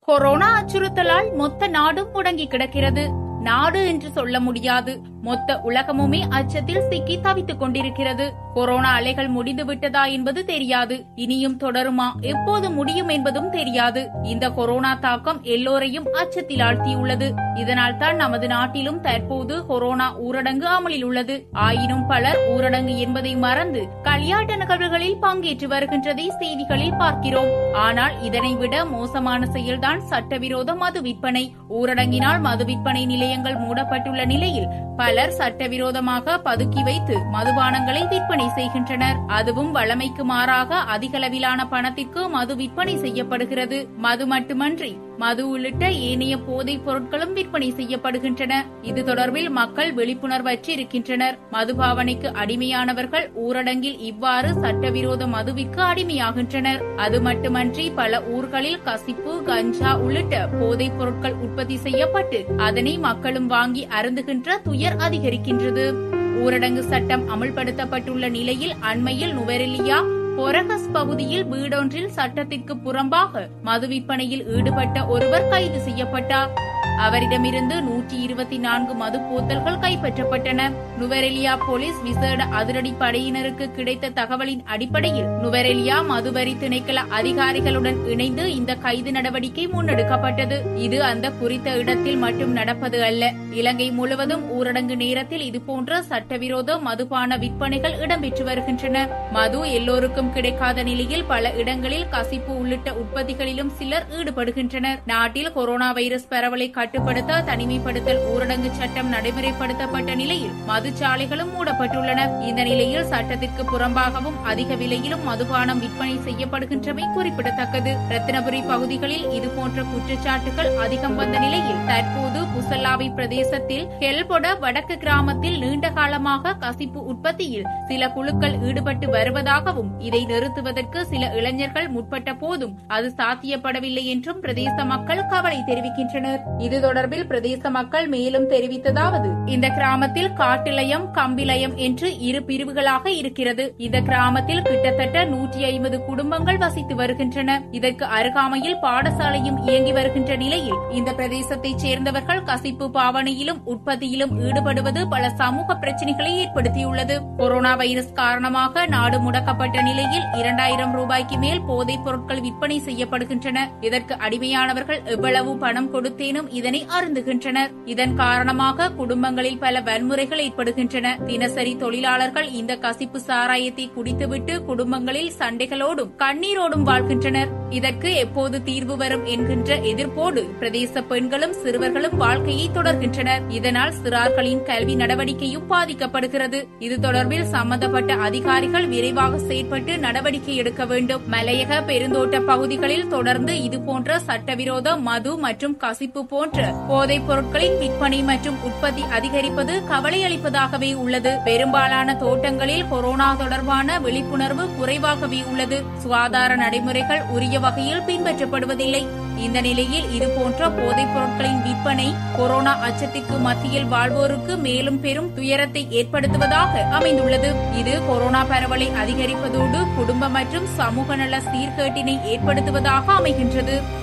corona அச்சுறுத்தலால் மொத்த நாடும் முடங்கி கிடக்கிறது நாடு என்று சொல்ல முடியாது மொத்த உலகமுமே அச்சத்தில் சிக்கி தவித்துக் கொண்டிருக்கிறது கொரோனா அலைகள் முடிந்து விட்டதா என்பது தெரியாது இனியும் தொடருமா எப்போது முடியும் என்பதும் தெரியாது இந்த கொரோனா தாக்கம் எல்லோரையும் அச்சத்தில் ஆழ்த்தியுள்ளது இதனால் தான் நமது நாட்டிலும் தற்போது கொரோனா ஊரடங்கு அமலில் உள்ளது ஆயினும் பலர் ஊரடங்கு என்பதை மறந்து கல்யாட்ட நிகழ்வுகளில் பங்கேற்று வருகின்றதை செய்திகளில் பார்க்கிறோம் ஆனால் இதனை விட மோசமான செயல்தான் சட்டவிரோத மது விற்பனை ஊரடங்கினால் மது விற்பனை நிலையங்கள் மூடப்பட்டுள்ள நிலையில் பலர் சட்டவிரோதமாக பதுக்கி வைத்து மதுபானங்களை விற்பனை செய்கின்றனர் அதுவும் வழமைக்கு மாறாக அதிகளவிலான பணத்திற்கு மது விற்பனை செய்யப்படுகிறது மது மட்டுமன்றி மது உள்ளிட்ட ஏனைய போதைப் பொருட்களும் விற்பனை செய்யப்படுகின்றன இது தொடர்பில் மக்கள் விழிப்புணர்வற்று இருக்கின்றனர் மதுபாவனைக்கு அடிமையானவர்கள் ஊரடங்கில் இவ்வாறு சட்டவிரோத மதுவிற்கு அடிமையாகின்றனர் அது மட்டுமன்றி பல ஊர்களில் கசிப்பு கஞ்சா உள்ளிட்ட போதைப் பொருட்கள் உற்பத்தி செய்யப்பட்டு அதனை மக்களும் வாங்கி அருந்துகின்ற துயர் அதிகரிக்கின்றது ஊரடங்கு சட்டம் அமல்படுத்தப்பட்டுள்ள நிலையில் அண்மையில் நுவரெலியா பொரகஸ் பகுதியில் வீடொன்றில் சட்டத்திற்கு புறம்பாக மது விற்பனையில் ஈடுபட்ட ஒருவர் கைது செய்யப்பட்டார் அவரிடமிருந்து நூற்றி இருபத்தி நான்கு மது போத்தல்கள் கைப்பற்றப்பட்டன நுவரெலியா போலீஸ் விசேட அதிரடி படையினருக்கு கிடைத்த தகவலின் அடிப்படையில் நுவரெலியா மதுவரி திணைக்கள அதிகாரிகளுடன் இணைந்து இந்த கைது நடவடிக்கை முன்னெடுக்கப்பட்டது இது அந்த குறித்த இடத்தில் மட்டும் நடப்பது அல்ல இலங்கை முழுவதும் ஊரடங்கு நேரத்தில் இதுபோன்ற சட்டவிரோத மதுபான விற்பனைகள் இடம்பெற்று வருகின்றன மது எல்லோருக்கும் கிடைக்காத நிலையில் பல இடங்களில் கசிப்பு உள்ளிட்ட உற்பத்திகளிலும் சிலர் ஈடுபடுகின்றனர் நாட்டில் கொரோனா வைரஸ் பரவலை கட்டுப்படுத்த தனிமைப்படுத்தல் ஊரடங்கு சட்டம் நடைமுறைப்படுத்தப்பட்ட நிலையில் மதுச்சாலைகளும் மூடப்பட்டுள்ளன இந்த நிலையில் சட்டத்திற்கு புறம்பாகவும் அதிக விலையிலும் மதுபானம் விற்பனை செய்யப்படுகின்றமை குறிப்பிடத்தக்கது ரத்தினபுரி பகுதிகளில் இதுபோன்ற குற்றச்சாட்டுகள் அதிகம் வந்த நிலையில் தற்போது புசல்லாவை பிரதேசத்தில் கெல்பொட வடக்கு கிராமத்தில் நீண்ட காலமாக கசிப்பு உற்பத்தியில் சில குழுக்கள் ஈடுபட்டு வருவதாகவும் இதை நிறுத்துவதற்கு சில இளைஞர்கள் முற்பட்ட போதும் அது சாத்தியப்படவில்லை என்றும் பிரதேச மக்கள் கவலை தெரிவிக்கின்றனர் இது தொடர்பில் பிரதேச மக்கள் மேலும் தெரிவித்ததாவது இந்த கிராமத்தில் காட்டிலயம் கம்பிலயம் என்று இரு பிரிவுகளாக இருக்கிறது இந்த கிராமத்தில் கிட்டத்தட்ட நூற்றி ஐம்பது குடும்பங்கள் வசித்து வருகின்றன இதற்கு அருகாமையில் பாடசாலையும் இயங்கி வருகின்ற நிலையில் இந்த பிரதேசத்தைச் சேர்ந்தவர்கள் கசிப்பு பாவனையிலும் உற்பத்தியிலும் ஈடுபடுவது பல சமூக பிரச்சினைகளை ஏற்படுத்தியுள்ளது கொரோனா வைரஸ் காரணமாக நாடு முடக்கப்பட்ட நிலையில் இரண்டாயிரம் ரூபாய்க்கு மேல் போதைப் பொருட்கள் விற்பனை செய்யப்படுகின்றன இதற்கு அடிமையானவர்கள் எவ்வளவு பணம் கொடுத்தேனும் இதனை அருந்துகின்றனர் இதன் காரணமாக குடும்பங்களில் பல வன்முறைகள் ஏற்படுகின்றன தினசரி தொழிலாளர்கள் இந்த கசிப்பு சாராயத்தை குடித்துவிட்டு குடும்பங்களில் சண்டைகளோடும் கண்ணீரோடும் வாழ்கின்றனர் இதற்கு எப்போது தீர்வு வரும் என்கின்ற எதிர்ப்போடு பிரதேச பெண்களும் சிறுவர்களும் வாழ்க்கையை தொடர்கின்றனர் இதனால் சிறார்களின் கல்வி நடவடிக்கையும் பாதிக்கப்படுகிறது இது தொடர்பில் சம்பந்தப்பட்ட அதிகாரிகள் விரைவாக செயற்பட்டு நடவடிக்கை எடுக்க வேண்டும் மலையக பெருந்தோட்ட பகுதிகளில் தொடர்ந்து இதுபோன்ற சட்டவிரோத மது மற்றும் கசிப்பு போன்ற போதைப் பொருட்களின் விற்பனை மற்றும் உற்பத்தி அதிகரிப்பது கவலையளிப்பதாகவே உள்ளது பெரும்பாலான தோட்டங்களில் கொரோனா தொடர்பான விழிப்புணர்வு குறைவாகவே உள்ளது சுகாதார நடைமுறைகள் உரிய வகையில் பின்பற்றப்படுவதில்லை இந்த நிலையில் இதுபோன்ற போதைப் பொருட்களின் விற்பனை கொரோனா அச்சத்திற்கு மத்தியில் வாழ்வோருக்கு மேலும் பெரும் துயரத்தை ஏற்படுத்துவதாக அமைந்துள்ளது இது கொரோனா பரவலை அதிகரிப்பதோடு குடும்ப மற்றும் சமூக நல சீர்கேட்டினை ஏற்படுத்துவதாக அமைகின்றது